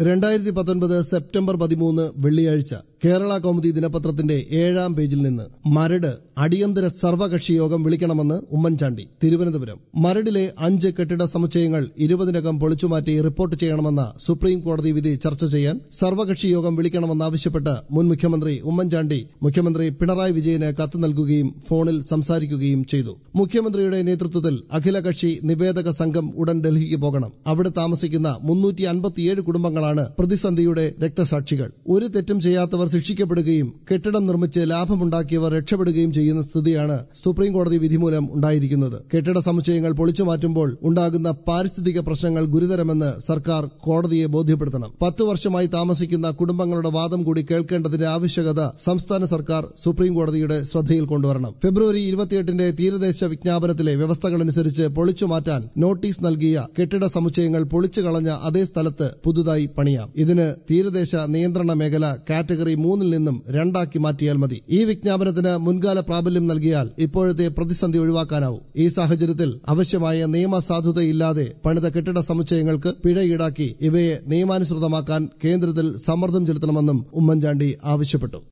രണ്ടായിരത്തി പത്തൊൻപത് സെപ്റ്റംബർ പതിമൂന്ന് വെള്ളിയാഴ്ച കേരള കൗമുദി ദിനപത്രത്തിന്റെ ഏഴാം പേജിൽ നിന്ന് മരട് അടിയന്തര സർവകക്ഷി യോഗം വിളിക്കണമെന്ന് ഉമ്മൻചാണ്ടി തിരുവനന്തപുരം മരടിലെ അഞ്ച് കെട്ടിട സമുച്ചയങ്ങൾ ഇരുപതിനകം പൊളിച്ചുമാറ്റി റിപ്പോർട്ട് ചെയ്യണമെന്ന സുപ്രീം കോടതി വിധി ചർച്ച ചെയ്യാൻ സർവകക്ഷി യോഗം വിളിക്കണമെന്നാവശ്യപ്പെട്ട് മുൻ മുഖ്യമന്ത്രി ഉമ്മൻചാണ്ടി മുഖ്യമന്ത്രി പിണറായി വിജയന് കത്ത് നൽകുകയും ഫോണിൽ സംസാരിക്കുകയും ചെയ്തു മുഖ്യമന്ത്രിയുടെ നേതൃത്വത്തിൽ അഖിലകക്ഷി നിവേദക സംഘം ഉടൻ ഡൽഹിക്ക് പോകണം അവിടെ താമസിക്കുന്ന മുന്നൂറ്റി അൻപത്തിയേഴ് കുടുംബങ്ങളാണ് പ്രതിസന്ധിയുടെ രക്തസാക്ഷികൾ ഒരു തെറ്റും ചെയ്യാത്തവർ ശിക്ഷിക്കപ്പെടുകയും കെട്ടിടം നിർമ്മിച്ച് ലാഭമുണ്ടാക്കിയവർ രക്ഷപ്പെടുകയും ചെയ്യുന്ന സ്ഥിതിയാണ് സുപ്രീം കോടതി വിധി മൂലം ഉണ്ടായിരിക്കുന്നത് കെട്ടിട സമുച്ചയങ്ങൾ പൊളിച്ചു മാറ്റുമ്പോൾ ഉണ്ടാകുന്ന പാരിസ്ഥിതിക പ്രശ്നങ്ങൾ ഗുരുതരമെന്ന് സർക്കാർ കോടതിയെ ബോധ്യപ്പെടുത്തണം പത്തു വർഷമായി താമസിക്കുന്ന കുടുംബങ്ങളുടെ വാദം കൂടി കേൾക്കേണ്ടതിന്റെ ആവശ്യകത സംസ്ഥാന സർക്കാർ സുപ്രീം കോടതിയുടെ ശ്രദ്ധയിൽ കൊണ്ടുവരണം ഫെബ്രുവരി ഇരുപത്തിയെട്ടിന്റെ തീരദേശ വിജ്ഞാപനത്തിലെ വ്യവസ്ഥകളനുസരിച്ച് പൊളിച്ചു മാറ്റാൻ നോട്ടീസ് നൽകിയ കെട്ടിട സമുച്ചയങ്ങൾ പൊളിച്ചു കളഞ്ഞ അതേ സ്ഥലത്ത് പുതുതായി പണിയാം ഇതിന് തീരദേശ നിയന്ത്രണ മേഖല കാറ്റഗറി മൂന്നിൽ നിന്നും രണ്ടാക്കി മാറ്റിയാൽ മതി ഈ വിജ്ഞാപനത്തിന് മുൻകാല പ്രാബല്യം നൽകിയാൽ ഇപ്പോഴത്തെ പ്രതിസന്ധി ഒഴിവാക്കാനാവും ഈ സാഹചര്യത്തിൽ ആവശ്യമായ നിയമസാധുതയില്ലാതെ പണിത കെട്ടിട സമുച്ചയങ്ങൾക്ക് പിഴ ഈടാക്കി ഇവയെ നിയമാനുസൃതമാക്കാൻ കേന്ദ്രത്തിൽ സമ്മർദ്ദം ചെലുത്തണമെന്നും ഉമ്മൻചാണ്ടി ആവശ്യപ്പെട്ടു